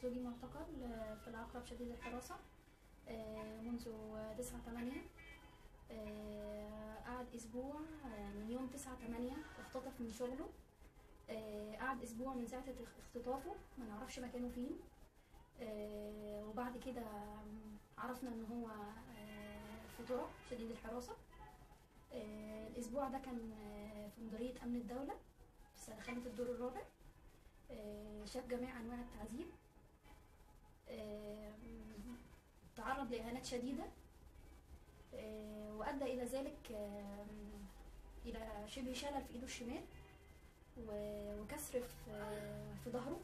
زوجي معتقل في العقرب شديد الحراسة آه، منذ تسعة تمانية قعد أسبوع آه، من يوم تسعة تمانية اختطف من شغله آه، قعد أسبوع من ساعة اختطافه ما نعرفش مكانه فين آه، وبعد كده عرفنا ان هو آه، في طرق شديد الحراسة آه، الأسبوع ده كان آه، في مديرية أمن الدولة في خانة الدور الرابع آه، شاف جميع أنواع التعذيب آه، تعرض لإهانات شديدة آه، وأدى إلى ذلك آه، إلى شبه شلل في إيده الشمال و- وكسر في آه، في ظهره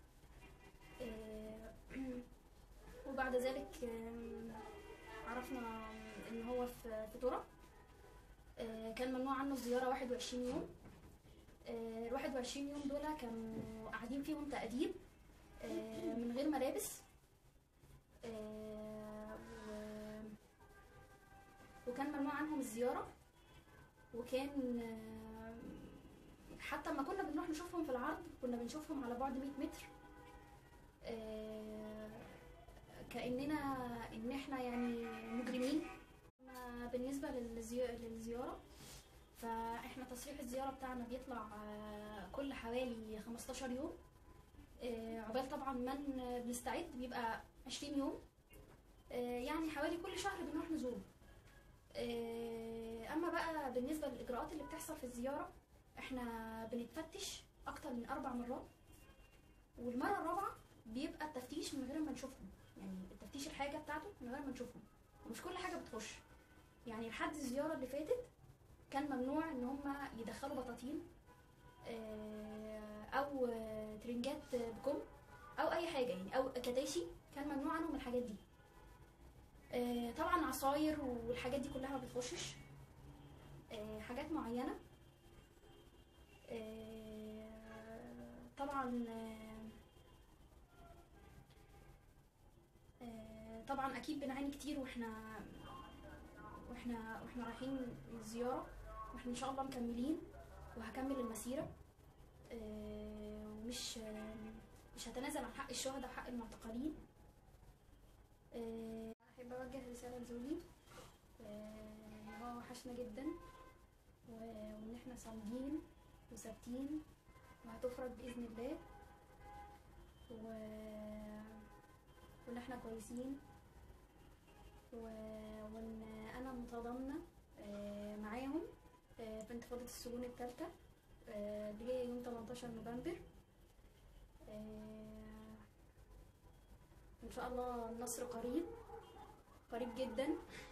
آه، وبعد ذلك آه، عرفنا إن هو في في طرق آه، كان ممنوع عنه الزيارة 21 يوم آه، ال 21 يوم دول كانوا قاعدين فيهم تأديب آه، من غير ملابس آه، و- وكان ممنوع عنهم الزيارة وكان آه، حتى لما كنا بنروح نشوفهم في العرض كنا بنشوفهم على بعد 100 متر آه، كأننا إن إحنا يعني مجرمين أما بالنسبة للزي- للزيارة فإحنا تصريح الزيارة بتاعنا بيطلع آه، كل حوالي 15 يوم آه، عقبال طبعا من بنستعد بيبقى 20 يوم آه، يعني حوالي كل شهر بنروح نزوره آه، اما بقى بالنسبه للاجراءات اللي بتحصل في الزياره احنا بنتفتش اكتر من اربع مرات والمره الرابعه بيبقى التفتيش من غير ما نشوفهم يعني التفتيش الحاجه بتاعته من غير ما نشوفهم ومش كل حاجه بتخش يعني لحد الزياره اللي فاتت كان ممنوع ان هم يدخلوا بطاطين آه، او آه، ترنجات بكم او اي حاجه يعني او كتاشي كان ممنوع عنهم الحاجات دي آه، طبعا عصاير والحاجات دي كلها ما بتخشش آه، حاجات معينه آه، طبعا آه، آه، طبعا اكيد بنعاني كتير واحنا واحنا واحنا رايحين الزياره واحنا ان شاء الله مكملين وهكمل المسيره آه، ومش آه، مش هتنازل عن حق الشهداء وحق المعتقلين آه، احب اوجه رساله لزوجي آه، ان هو وحشنا جدا و- وان احنا صامدين وثابتين وهتفرج باذن الله و... وان احنا كويسين و... وان انا متضامنه آه، معاهم آه، في انتفاضه السجون الثالثه اللي هي يوم 18 نوفمبر آه، ان شاء الله النصر قريب قريب جدا